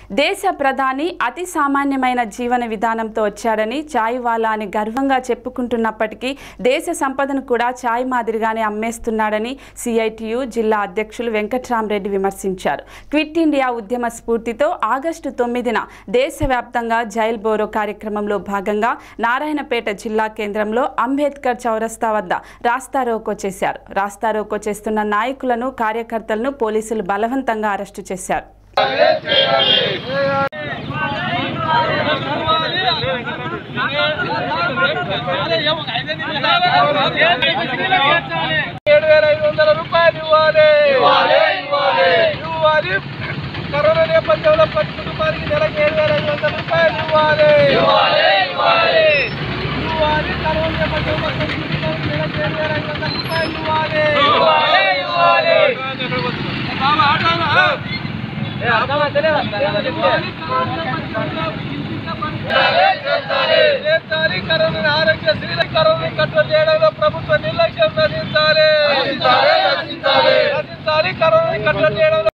దేశ ప్రధాని అతి సామాన్యమైన జీవన విధానంతో వచ్చాడని చాయ్ వాలా అని గర్వంగా చెప్పుకుంటున్నప్పటికీ దేశ సంపదను కూడా చాయ్ మాదిరిగానే అమ్మేస్తున్నాడని సిఐటియు జిల్లా అధ్యక్షులు వెంకట్రామరెడ్డి విమర్శించారు క్విట్ ఇండియా ఉద్యమ స్ఫూర్తితో ఆగస్టు తొమ్మిదిన దేశవ్యాప్తంగా జైల్ బోరో కార్యక్రమంలో భాగంగా నారాయణపేట జిల్లా కేంద్రంలో అంబేద్కర్ చౌరస్తా వద్ద రాస్తారోకో చేశారు రాస్తారోకో చేస్తున్న నాయకులను కార్యకర్తలను పోలీసులు బలవంతంగా అరెస్టు చేశారు ఏడు వేల ఐదు వందల రూపాయలు ఇవ్వాలి ఇవ్వాలి కరోనా నేపథ్యంలో ప్రతి కుటుంబానికి నెలకు ఏడు వేల ఐదు వందల రూపాయలు ఇవ్వాలి ఇవ్వాలి కరోనా నేపథ్యంలో ప్రతి కుటుంబానికి నెలకు ఏడు వేల ఐదు వందల రూపాయలు ఇవ్వాలి బాబా, ఆటోనా? చేస్తాలి కరోనా ఆరోగ్యశ్రీ కరోనా కంట్రోల్ చేయడంలో ప్రభుత్వ నిర్లక్ష్యం నశించాలి నశించాలి కరోనా కంట్రోల్ చేయడంలో